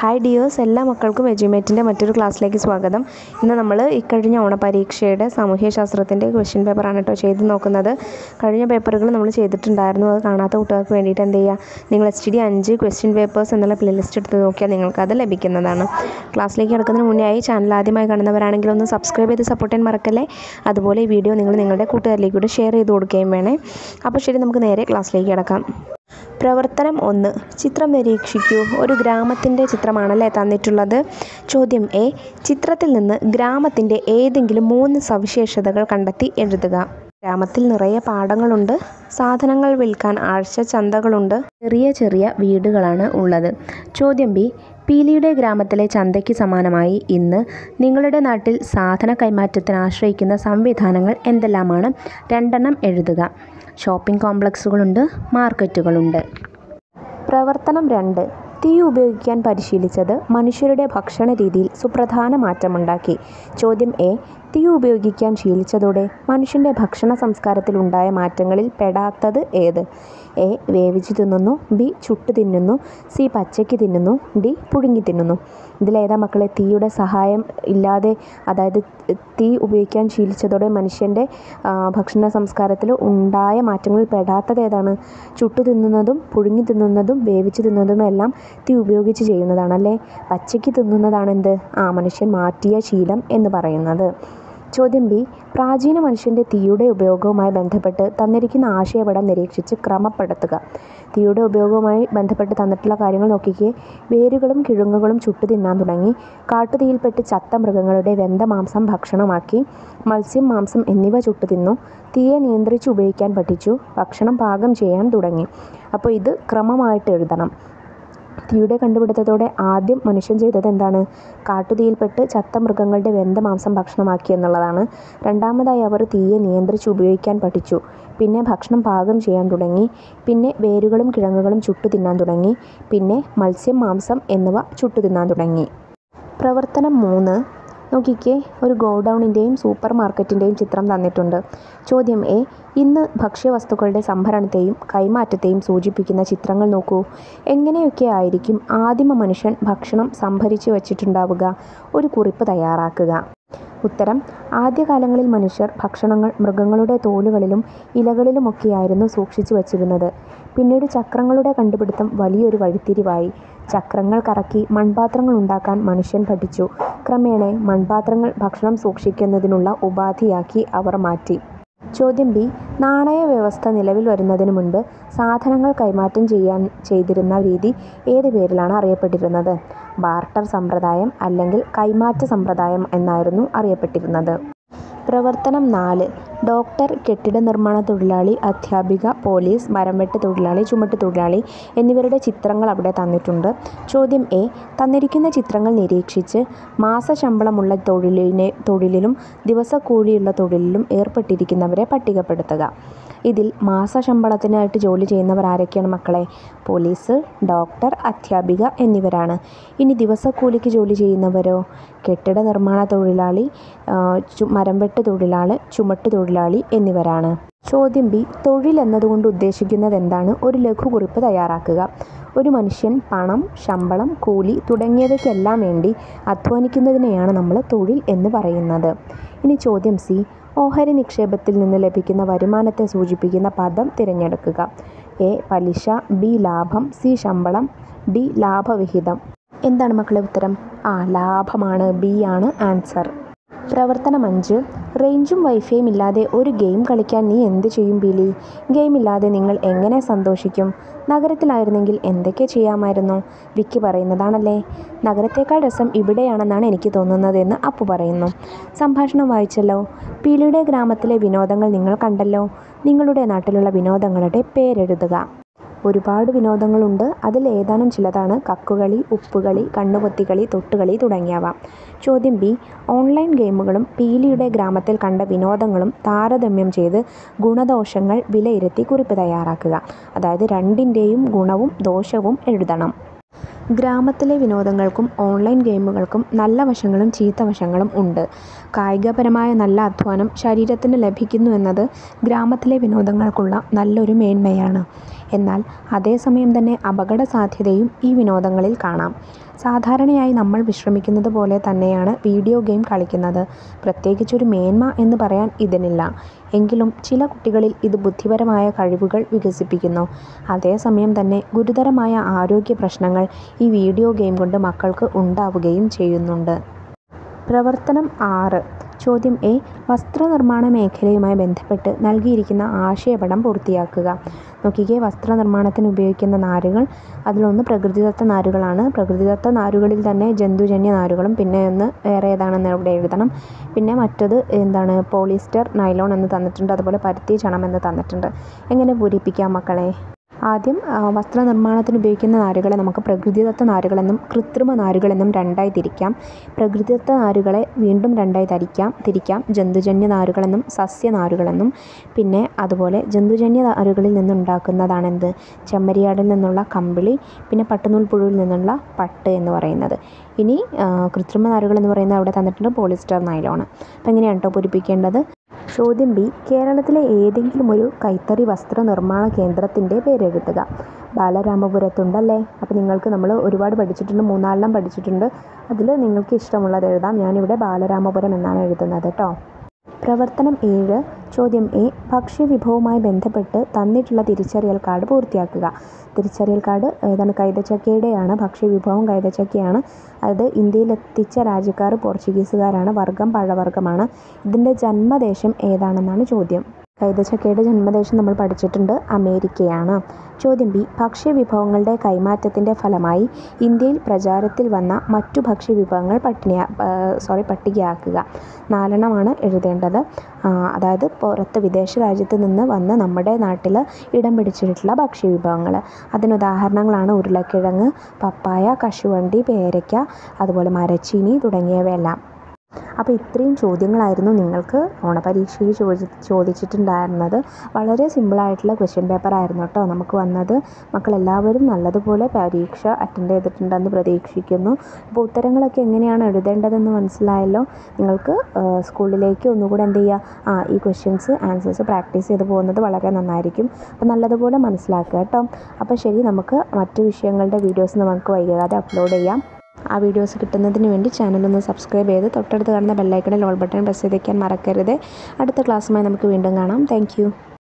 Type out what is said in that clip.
hi dears എല്ലാ മക്കൾക്കും എജ്യൂമേറ്റിൻ്റെ മറ്റൊരു ക്ലാസ്സിലേക്ക് സ്വാഗതം ഇന്ന് നമ്മൾ ഇക്കഴിഞ്ഞ ഓണപരീക്ഷയുടെ സാമൂഹ്യശാസ്ത്രത്തിൻ്റെ ക്വസ്റ്റ്യൻ പേപ്പറാണ് കേട്ടോ ചെയ്ത് നോക്കുന്നത് കഴിഞ്ഞ പേപ്പറുകൾ നമ്മൾ ചെയ്തിട്ടുണ്ടായിരുന്നു അത് കാണാത്ത കുട്ടികൾക്ക് വേണ്ടിയിട്ട് എന്ത് ചെയ്യുക നിങ്ങൾ എസ് ടി ഡി അഞ്ച് ക്വസ്റ്റ്യൻ പേപ്പേഴ്സ് എന്നുള്ള പ്ലേലിസ്റ്റ് എടുത്ത് നോക്കിയാൽ നിങ്ങൾക്ക് അത് ലഭിക്കുന്നതാണ് ക്ലാസ്സിലേക്ക് കിടക്കുന്നതിന് മുന്നേ ആയി ചാനൽ ആദ്യമായി കാണുന്നവരാണെങ്കിൽ ഒന്ന് സബ്സ്ക്രൈബ് ചെയ്ത് സപ്പോർട്ട് ചെയ്യാൻ മറക്കല്ലേ അതുപോലെ ഈ വീഡിയോ നിങ്ങൾ നിങ്ങളുടെ കൂട്ടുകാരിലേക്ക് കൂടെ ഷെയർ ചെയ്ത് കൊടുക്കുകയും വേണേ അപ്പോൾ ശരി നമുക്ക് നേരെ ക്ലാസ്സിലേക്ക് കിടക്കാം പ്രവർത്തനം ഒന്ന് ചിത്രം നിരീക്ഷിക്കൂ ഒരു ഗ്രാമത്തിൻ്റെ ചിത്രമാണല്ലേ തന്നിട്ടുള്ളത് ചോദ്യം എ ചിത്രത്തിൽ നിന്ന് ഗ്രാമത്തിൻ്റെ ഏതെങ്കിലും മൂന്ന് സവിശേഷതകൾ കണ്ടെത്തി എഴുതുക ഗ്രാമത്തിൽ നിറയെ പാടങ്ങളുണ്ട് സാധനങ്ങൾ വിൽക്കാൻ ആഴ്ച ചന്തകളുണ്ട് ചെറിയ ചെറിയ വീടുകളാണ് ഉള്ളത് ചോദ്യം ബി പീലിയുടെ ഗ്രാമത്തിലെ ചന്തയ്ക്ക് സമാനമായി ഇന്ന് നിങ്ങളുടെ നാട്ടിൽ സാധന കൈമാറ്റത്തിന് ആശ്രയിക്കുന്ന സംവിധാനങ്ങൾ എന്തെല്ലാമാണ് രണ്ടെണ്ണം എഴുതുക ഷോപ്പിംഗ് കോംപ്ലക്സുകളുണ്ട് മാർക്കറ്റുകളുണ്ട് പ്രവർത്തനം രണ്ട് തീ ഉപയോഗിക്കാൻ പരിശീലിച്ചത് മനുഷ്യരുടെ ഭക്ഷണ രീതിയിൽ സുപ്രധാന മാറ്റമുണ്ടാക്കി ചോദ്യം എ തീ ഉപയോഗിക്കാൻ ശീലിച്ചതോടെ മനുഷ്യൻ്റെ ഭക്ഷണ സംസ്കാരത്തിൽ ഉണ്ടായ മാറ്റങ്ങളിൽ പെടാത്തത് ഏത് എ വേവിച്ച് തിന്നുന്നു ബി ചുട്ടു തിന്നുന്നു സി പച്ചയ്ക്ക് തിന്നുന്നു ഡി പുഴുങ്ങി തിന്നുന്നു ഇതിലേതാ മക്കളെ തീയുടെ സഹായം ഇല്ലാതെ അതായത് തീ ഉപയോഗിക്കാൻ ശീലിച്ചതോടെ മനുഷ്യൻ്റെ ഭക്ഷണ സംസ്കാരത്തിൽ ഉണ്ടായ മാറ്റങ്ങളിൽ പെടാത്തത് ഏതാണ് ചുട്ടു തിന്നുന്നതും പുഴുങ്ങി തിന്നുന്നതും വേവിച്ച് തിന്നുന്നതും എല്ലാം തീ ഉപയോഗിച്ച് ചെയ്യുന്നതാണല്ലേ പച്ചയ്ക്ക് തിന്നുന്നതാണ് എന്ത് ആ മനുഷ്യൻ മാറ്റിയ ശീലം എന്ന് പറയുന്നത് ചോദ്യം ബി പ്രാചീന മനുഷ്യൻ്റെ തീയുടെ ഉപയോഗവുമായി ബന്ധപ്പെട്ട് തന്നിരിക്കുന്ന ആശയപടം നിരീക്ഷിച്ച് ക്രമപ്പെടുത്തുക തീയുടെ ഉപയോഗവുമായി ബന്ധപ്പെട്ട് തന്നിട്ടുള്ള കാര്യങ്ങൾ നോക്കിക്കേ വേരുകളും കിഴങ്ങുകളും ചുട്ടു തിന്നാൻ തുടങ്ങി കാട്ടുതീയിൽപ്പെട്ട് ചത്ത മൃഗങ്ങളുടെ വെന്ത മാംസം ഭക്ഷണമാക്കി മത്സ്യം മാംസം എന്നിവ ചുട്ടു തിന്നു തീയെ നിയന്ത്രിച്ച് ഉപയോഗിക്കാൻ പഠിച്ചു ഭക്ഷണം പാകം ചെയ്യാൻ തുടങ്ങി അപ്പോൾ ഇത് ക്രമമായിട്ട് എഴുതണം തീയുടെ കണ്ടുപിടുത്തത്തോടെ ആദ്യം മനുഷ്യൻ ചെയ്തത് എന്താണ് കാട്ടുതീയിൽപ്പെട്ട് ചത്ത മൃഗങ്ങളുടെ വെന്ത മാംസം ഭക്ഷണമാക്കി എന്നുള്ളതാണ് രണ്ടാമതായി അവർ തീയെ നിയന്ത്രിച്ച് ഉപയോഗിക്കാൻ പഠിച്ചു പിന്നെ ഭക്ഷണം പാകം ചെയ്യാൻ തുടങ്ങി പിന്നെ വേരുകളും കിഴങ്ങുകളും ചുട്ടു തിന്നാൻ തുടങ്ങി പിന്നെ മത്സ്യം മാംസം എന്നിവ ചുട്ടു തിന്നാൻ തുടങ്ങി പ്രവർത്തനം മൂന്ന് നോക്കിക്കേ ഒരു ഗോഡൗണിൻ്റെയും സൂപ്പർ മാർക്കറ്റിൻ്റെയും ചിത്രം തന്നിട്ടുണ്ട് ചോദ്യം എ ഇന്ന് ഭക്ഷ്യവസ്തുക്കളുടെ സംഭരണത്തെയും കൈമാറ്റത്തെയും സൂചിപ്പിക്കുന്ന ചിത്രങ്ങൾ നോക്കൂ എങ്ങനെയൊക്കെ ആയിരിക്കും ആദിമ മനുഷ്യൻ ഭക്ഷണം സംഭരിച്ചു വച്ചിട്ടുണ്ടാവുക ഒരു കുറിപ്പ് തയ്യാറാക്കുക ഉത്തരം ആദ്യകാലങ്ങളിൽ മനുഷ്യർ ഭക്ഷണങ്ങൾ മൃഗങ്ങളുടെ തോലുകളിലും ഇലകളിലുമൊക്കെയായിരുന്നു സൂക്ഷിച്ചു വച്ചിരുന്നത് പിന്നീട് ചക്രങ്ങളുടെ കണ്ടുപിടുത്തം വലിയൊരു വഴിത്തിരിവായി ചക്രങ്ങൾ കറക്കി മൺപാത്രങ്ങൾ ഉണ്ടാക്കാൻ മനുഷ്യൻ പഠിച്ചു ക്രമേണ മൺപാത്രങ്ങൾ ഭക്ഷണം സൂക്ഷിക്കുന്നതിനുള്ള ഉപാധിയാക്കി അവർ മാറ്റി ചോദ്യം ബി നാണയ വ്യവസ്ഥ നിലവിൽ വരുന്നതിന് മുൻപ് സാധനങ്ങൾ കൈമാറ്റം ചെയ്യാൻ ചെയ്തിരുന്ന രീതി ഏത് പേരിലാണ് അറിയപ്പെട്ടിരുന്നത് ബാർട്ടർ സമ്പ്രദായം അല്ലെങ്കിൽ കൈമാറ്റ സമ്പ്രദായം എന്നായിരുന്നു അറിയപ്പെട്ടിരുന്നത് പ്രവർത്തനം നാല് ഡോക്ടർ കെട്ടിട നിർമ്മാണ തൊഴിലാളി അധ്യാപിക പോലീസ് മരംവെട്ട് തൊഴിലാളി ചുമട്ട് തൊഴിലാളി എന്നിവരുടെ ചിത്രങ്ങൾ അവിടെ തന്നിട്ടുണ്ട് ചോദ്യം എ തന്നിരിക്കുന്ന ചിത്രങ്ങൾ നിരീക്ഷിച്ച് മാസശമ്പളമുള്ള തൊഴിലിനെ തൊഴിലിലും ദിവസക്കൂലിയുള്ള തൊഴിലിലും ഏർപ്പെട്ടിരിക്കുന്നവരെ പട്ടികപ്പെടുത്തുക ഇതിൽ മാസശമ്പളത്തിനായിട്ട് ജോലി ചെയ്യുന്നവർ ആരൊക്കെയാണ് മക്കളെ പോലീസ് ഡോക്ടർ അധ്യാപിക എന്നിവരാണ് ഇനി ദിവസക്കൂലിക്ക് ജോലി ചെയ്യുന്നവരോ കെട്ടിട നിർമ്മാണ തൊഴിലാളി മരംവെട്ട് തൊഴിലാളി ചുമട്ട് തൊഴിലാളി എന്നിവരാണ് ചോദ്യം ബി തൊഴിൽ എന്നതുകൊണ്ട് ഉദ്ദേശിക്കുന്നത് എന്താണ് ഒരു ലഘുകുറിപ്പ് തയ്യാറാക്കുക ഒരു മനുഷ്യൻ പണം ശമ്പളം കൂലി തുടങ്ങിയവയ്ക്കെല്ലാം വേണ്ടി അധ്വാനിക്കുന്നതിനെയാണ് നമ്മൾ തൊഴിൽ എന്ന് പറയുന്നത് ഇനി ചോദ്യം സി ഓഹരി നിക്ഷേപത്തിൽ നിന്ന് ലഭിക്കുന്ന വരുമാനത്തെ സൂചിപ്പിക്കുന്ന പദം തിരഞ്ഞെടുക്കുക എ പലിശ ബി ലാഭം സി ശമ്പളം ഡി ലാഭവിഹിതം എന്താണ് മക്കളെ ഉത്തരം ആ ലാഭമാണ് ബി ആണ് ആൻസർ പ്രവർത്തനം അഞ്ച് റേഞ്ചും വൈഫൈയും ഇല്ലാതെ ഒരു ഗെയിം കളിക്കാൻ നീ എന്ത് ചെയ്യും ബിലി ഗെയിം ഇല്ലാതെ നിങ്ങൾ എങ്ങനെ സന്തോഷിക്കും നഗരത്തിലായിരുന്നെങ്കിൽ എന്തൊക്കെ ചെയ്യാമായിരുന്നു വിക്കി പറയുന്നതാണല്ലേ നഗരത്തേക്കാൾ രസം ഇവിടെയാണെന്നാണ് എനിക്ക് തോന്നുന്നതെന്ന് അപ്പു പറയുന്നു സംഭാഷണം വായിച്ചല്ലോ പീലിയുടെ ഗ്രാമത്തിലെ വിനോദങ്ങൾ നിങ്ങൾ കണ്ടല്ലോ നിങ്ങളുടെ നാട്ടിലുള്ള വിനോദങ്ങളുടെ പേരെഴുതുക ഒരുപാട് വിനോദങ്ങളുണ്ട് അതിൽ ഏതാനും ചിലതാണ് കക്കുകളി ഉപ്പുകളി കണ്ണുപൊത്തികളി തൊട്ടുകളി തുടങ്ങിയവ ചോദ്യം ബി ഓൺലൈൻ ഗെയിമുകളും പീലിയുടെ ഗ്രാമത്തിൽ കണ്ട വിനോദങ്ങളും താരതമ്യം ചെയ്ത് ഗുണദോഷങ്ങൾ വിലയിരുത്തി കുറിപ്പ് തയ്യാറാക്കുക അതായത് രണ്ടിൻ്റെയും ഗുണവും ദോഷവും എഴുതണം ഗ്രാമത്തിലെ വിനോദങ്ങൾക്കും ഓൺലൈൻ ഗെയിമുകൾക്കും നല്ല വശങ്ങളും ചീത്ത വശങ്ങളും ഉണ്ട് കായികപരമായ നല്ല അധ്വാനം ശരീരത്തിന് ലഭിക്കുന്നു എന്നത് ഗ്രാമത്തിലെ വിനോദങ്ങൾക്കുള്ള നല്ലൊരു മേന്മയാണ് എന്നാൽ അതേസമയം തന്നെ അപകട സാധ്യതയും ഈ വിനോദങ്ങളിൽ കാണാം സാധാരണയായി നമ്മൾ വിശ്രമിക്കുന്നത് പോലെ തന്നെയാണ് വീഡിയോ ഗെയിം കളിക്കുന്നത് പ്രത്യേകിച്ചൊരു മേന്മ എന്ന് പറയാൻ ഇതിനില്ല എങ്കിലും ചില കുട്ടികളിൽ ഇത് ബുദ്ധിപരമായ കഴിവുകൾ വികസിപ്പിക്കുന്നു അതേസമയം തന്നെ ഗുരുതരമായ ആരോഗ്യ പ്രശ്നങ്ങൾ ഈ വീഡിയോ ഗെയിം കൊണ്ട് മക്കൾക്ക് ഉണ്ടാവുകയും ചെയ്യുന്നുണ്ട് പ്രവർത്തനം ആറ് ചോദ്യം എ വസ്ത്രനിർമ്മാണ മേഖലയുമായി ബന്ധപ്പെട്ട് നൽകിയിരിക്കുന്ന ആശയപടം പൂർത്തിയാക്കുക നോക്കിക്കേ വസ്ത്രനിർമ്മാണത്തിന് ഉപയോഗിക്കുന്ന നാരുകൾ അതിലൊന്ന് പ്രകൃതിദത്ത നാരുകളാണ് പ്രകൃതിദത്ത നാരുകളിൽ തന്നെ ജന്തുജന്യ നാരുകളും പിന്നെ ഒന്ന് വേറെ ഏതാണെന്ന് ഇവിടെ എഴുതണം പിന്നെ മറ്റത് എന്താണ് പോളിസ്റ്റർ നൈലോൺ എന്ന് തന്നിട്ടുണ്ട് അതുപോലെ പരുത്തി ചണം എന്ന് തന്നിട്ടുണ്ട് എങ്ങനെ പൂരിപ്പിക്കാം മക്കളെ ആദ്യം വസ്ത്രനിർമ്മാണത്തിന് ഉപയോഗിക്കുന്ന നാരുകളെ നമുക്ക് പ്രകൃതിദത്ത നാരുകളെന്നും കൃത്രിമ നാരുകളെന്നും രണ്ടായി തിരിക്കാം പ്രകൃതിദത്ത നാരുകളെ വീണ്ടും രണ്ടായി തിരിക്കാം തിരിക്കാം ജന്തുജന്യ നാരുകളെന്നും സസ്യനാരുകളെന്നും പിന്നെ അതുപോലെ ജന്തുജന്യ നാരുകളിൽ നിന്നുണ്ടാക്കുന്നതാണ് എന്ത് ചെമ്മരിയാടിൽ നിന്നുള്ള കമ്പിളി പിന്നെ പട്ടുനൂൽ പുഴുവിൽ നിന്നുള്ള പട്ട് എന്ന് പറയുന്നത് ഇനി കൃത്രിമ നാരുകൾ എന്ന് പറയുന്നത് അവിടെ തന്നിട്ടുണ്ട് പോളിസ്റ്റർ നൈലോൺ അപ്പം എങ്ങനെയാണ് കേട്ടോ പൂരിപ്പിക്കേണ്ടത് ചോദ്യം ബി കേരളത്തിലെ ഏതെങ്കിലും ഒരു കൈത്തറി വസ്ത്ര നിർമ്മാണ കേന്ദ്രത്തിൻ്റെ പേരെഴുതുക ബാലരാമപുരത്തുണ്ടല്ലേ അപ്പോൾ നിങ്ങൾക്ക് നമ്മൾ ഒരുപാട് പഠിച്ചിട്ടുണ്ട് മൂന്നാലെണ്ണം പഠിച്ചിട്ടുണ്ട് അതിൽ നിങ്ങൾക്ക് ഇഷ്ടമുള്ളത് എഴുതാം ഞാനിവിടെ ബാലരാമപുരം എന്നാണ് എഴുതുന്നത് കേട്ടോ പ്രവർത്തനം ഏഴ് ചോദ്യം എ ഭക്ഷ്യവിഭവവുമായി ബന്ധപ്പെട്ട് തന്നിട്ടുള്ള തിരിച്ചറിയൽ കാർഡ് പൂർത്തിയാക്കുക തിരിച്ചറിയൽ കാർഡ് ഏതാണ് കൈതച്ചക്കയുടെയാണ് ഭക്ഷ്യവിഭവം കൈതച്ചക്കയാണ് അത് ഇന്ത്യയിലെത്തിച്ച രാജ്യക്കാർ പോർച്ചുഗീസുകാരാണ് വർഗം പഴവർഗ്ഗമാണ് ഇതിൻ്റെ ജന്മദേശം ഏതാണെന്നാണ് ചോദ്യം കൈതച്ചക്കയുടെ ജന്മദേശം നമ്മൾ പഠിച്ചിട്ടുണ്ട് അമേരിക്കയാണ് ചോദ്യം ബി ഭക്ഷ്യവിഭവങ്ങളുടെ കൈമാറ്റത്തിൻ്റെ ഫലമായി ഇന്ത്യയിൽ പ്രചാരത്തിൽ വന്ന മറ്റു ഭക്ഷ്യവിഭവങ്ങൾ പട്ടിണിയ സോറി പട്ടികയാക്കുക നാലെണ്ണമാണ് എഴുതേണ്ടത് അതായത് പുറത്ത് വിദേശ രാജ്യത്ത് നിന്ന് വന്ന് നമ്മുടെ നാട്ടിൽ ഇടം പിടിച്ചിട്ടുള്ള ഭക്ഷ്യവിഭവങ്ങൾ അതിന് ഉദാഹരണങ്ങളാണ് ഉരുളക്കിഴങ്ങ് പപ്പായ കശുവണ്ടി പേരയ്ക്ക അതുപോലെ മരച്ചീനി തുടങ്ങിയവയെല്ലാം അപ്പോൾ ഇത്രയും ചോദ്യങ്ങളായിരുന്നു നിങ്ങൾക്ക് ഓണപരീക്ഷയിൽ ചോദി ചോദിച്ചിട്ടുണ്ടായിരുന്നത് വളരെ സിമ്പിളായിട്ടുള്ള ക്വസ്റ്റ്യൻ പേപ്പർ ആയിരുന്നു കേട്ടോ നമുക്ക് വന്നത് മക്കളെല്ലാവരും നല്ലതുപോലെ പരീക്ഷ അറ്റൻഡ് ചെയ്തിട്ടുണ്ടെന്ന് പ്രതീക്ഷിക്കുന്നു അപ്പോൾ ഉത്തരങ്ങളൊക്കെ എങ്ങനെയാണ് എഴുതേണ്ടതെന്ന് മനസ്സിലായല്ലോ നിങ്ങൾക്ക് സ്കൂളിലേക്ക് ഒന്നുകൂടെ എന്ത് ചെയ്യുക ആ ഈ ക്വസ്റ്റ്യൻസ് ആൻസേഴ്സ് പ്രാക്ടീസ് ചെയ്ത് പോകുന്നത് വളരെ നന്നായിരിക്കും അപ്പോൾ നല്ലതുപോലെ മനസ്സിലാക്കുക കേട്ടോ അപ്പോൾ ശരി നമുക്ക് മറ്റു വിഷയങ്ങളുടെ വീഡിയോസ് നമുക്ക് വൈകാതെ അപ്ലോഡ് ചെയ്യാം ആ വീഡിയോസ് കിട്ടുന്നതിന് വേണ്ടി ചാനലൊന്ന് സബ്സ്ക്രൈബ് ചെയ്ത് തൊട്ടടുത്ത് കാണുന്ന ബെല്ലൈക്കണിൽ ഓൾ ബട്ടൺ പ്രസ് ചെയ്ത് വയ്ക്കാൻ മറക്കരുത് അടുത്ത ക്ലാസ്സുമായി നമുക്ക് വീണ്ടും കാണാം താങ്ക്